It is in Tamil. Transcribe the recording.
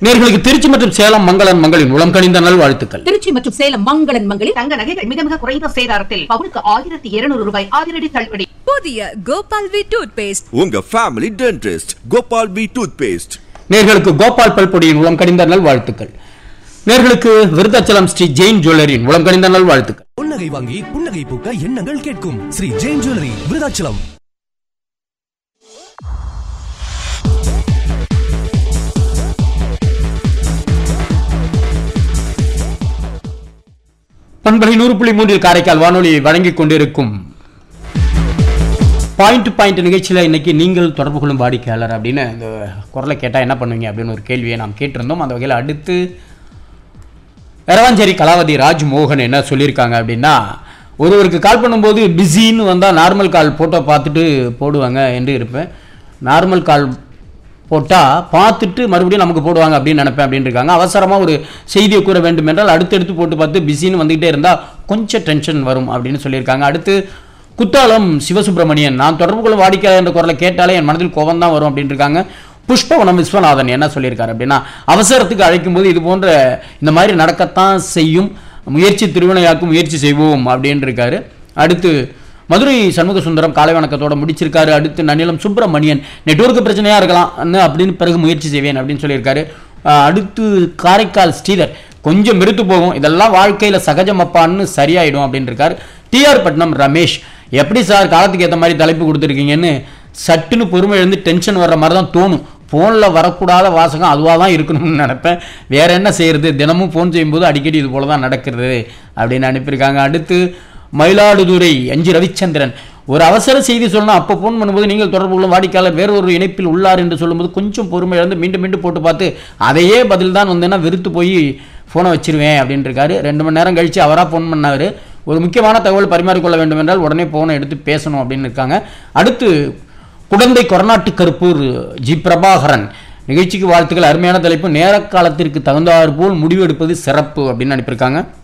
நேர்களுக்கு திருச்சி மற்றும் சேலம் மங்களன் மங்களின் உளம் கனிந்த நல்வாழ்த்துக்கள் திருச்சி மற்றும் சேலம் மங்களன் மங்களில் தங்க நகைகள் மிக மிக குறைந்த சேதாரத்தில் பவுனுக்கு ஆயிரத்தி இருநூறு ரூபாய் அதிரடி தள்ளுபடி புதிய கோபால் வி டூத் பேஸ்ட் உங்க family dentist Gopal P toothpaste நேர்களுக்கு கோபால் பல்பொடியின் உளம் கனிந்த நல்வாழ்த்துக்கள் நேர்களுக்கு விருத்தாச்சலம் ஸ்ரீ ஜெயின் ஜுவல்லரியின் உளம் கனிந்த நல்வாழ்த்துக்கள் புன்னகை வாங்கி புன்னகை பூக்க எண்ணங்கள் கேட்கும் ஸ்ரீ ஜெயின் ஜுவல்லரி விருதாச்சலம் பண்பலை நூறு புள்ளி மூன்றில் காரைக்கால் வானொலியை வழங்கிக் கொண்டிருக்கும் பாயிண்ட் டு பாயிண்ட் நிகழ்ச்சியில் இன்னைக்கு நீங்கள் தொடர்பு கொள்ளும் வாடிக்கையாளர் அப்படின்னு இந்த குரலை கேட்டால் என்ன பண்ணுவீங்க அப்படின்னு ஒரு கேள்வியை நாம் கேட்டிருந்தோம் அந்த வகையில் அடுத்து எரவாஞ்சேரி கலாவதி ராஜ்மோகன் என்ன சொல்லியிருக்காங்க அப்படின்னா ஒருவருக்கு கால் பண்ணும்போது பிஸின்னு வந்தால் நார்மல் கால் போட்டோ பார்த்துட்டு போடுவாங்க என்று இருப்பேன் நார்மல் கால் போட்டால் பார்த்துட்டு மறுபடியும் நமக்கு போடுவாங்க அப்படின்னு நினைப்பேன் அப்படின்னு இருக்காங்க அவசரமாக ஒரு செய்தியை கூற வேண்டும் என்றால் அடுத்தடுத்து போட்டு பார்த்து பிஸின்னு வந்துக்கிட்டே இருந்தால் கொஞ்சம் டென்ஷன் வரும் அப்படின்னு சொல்லியிருக்காங்க அடுத்து குத்தாலம் சிவசுப்பிரமணியன் நான் தொடர்பு கொள்ளும் வாடிக்கையாளர் என்ற குரலை கேட்டாலே என் மனதில் கோபம் தான் வரும் அப்படின்னு இருக்காங்க புஷ்பவனம் விஸ்வநாதன் என்ன சொல்லியிருக்காரு அப்படின்னா அவசரத்துக்கு அழைக்கும் போது இது போன்ற இந்த மாதிரி நடக்கத்தான் செய்யும் முயற்சி திருவினையாக்கும் முயற்சி செய்வோம் அப்படின்னு இருக்காரு அடுத்து மதுரை சண்முக சுந்தரம் காலை வணக்கத்தோட முடிச்சிருக்காரு அடுத்து நன்னிலம் சுப்பிரமணியன் நெட்வொர்க் பிரச்சனையா இருக்கலாம் அப்படின்னு பிறகு முயற்சி செய்வேன் அப்படின்னு சொல்லியிருக்காரு அஹ் அடுத்து காரைக்கால் ஸ்ரீதர் கொஞ்சம் மிருத்து போகும் இதெல்லாம் வாழ்க்கையில சகஜமப்பான்னு சரியாயிடும் அப்படின்னு இருக்காரு டிஆர் பட்னம் ரமேஷ் எப்படி சார் காலத்துக்கு ஏற்ற மாதிரி தலைப்பு கொடுத்துருக்கீங்கன்னு சட்டுன்னு பொறுமை எழுந்து டென்ஷன் வர்ற மாதிரி தான் தோணும் ஃபோனில் வரக்கூடாத வாசகம் அதுவாக தான் இருக்கணும்னு நினைப்பேன் வேற என்ன செய்யறது தினமும் ஃபோன் செய்யும்போது அடிக்கடி இது போல தான் நடக்கிறது அப்படின்னு அனுப்பியிருக்காங்க அடுத்து மயிலாடுதுறை அஞ்சு ரவிச்சந்திரன் ஒரு அவசர செய்தி சொல்லணும் அப்போ ஃபோன் பண்ணும்போது நீங்கள் தொடர்பு கொள்ளும் வாடிக்கையாளர் வேற ஒரு இணைப்பில் உள்ளார் என்று சொல்லும்போது கொஞ்சம் பொறுமை இழந்து மீண்டும் மீண்டும் போட்டு பார்த்து அதையே பதில் தான் வந்தேன்னா வெறுத்து போய் ஃபோனை வச்சிருவேன் அப்படின்னு இருக்காரு ரெண்டு மணி நேரம் கழிச்சு அவராக ஃபோன் பண்ணாரு ஒரு முக்கியமான தகவல் பரிமாறிக்கொள்ள வேண்டும் என்றால் உடனே ஃபோனை எடுத்து பேசணும் அப்படின்னு இருக்காங்க அடுத்து குடந்தை கொரநாட்டு கருப்பூர் ஜி பிரபாகரன் நிகழ்ச்சிக்கு வாழ்த்துக்கள் அருமையான தலைப்பு நேர காலத்திற்கு தகுந்தாற் போல் முடிவு எடுப்பது சிறப்பு அப்படின்னு அனுப்பியிருக்காங்க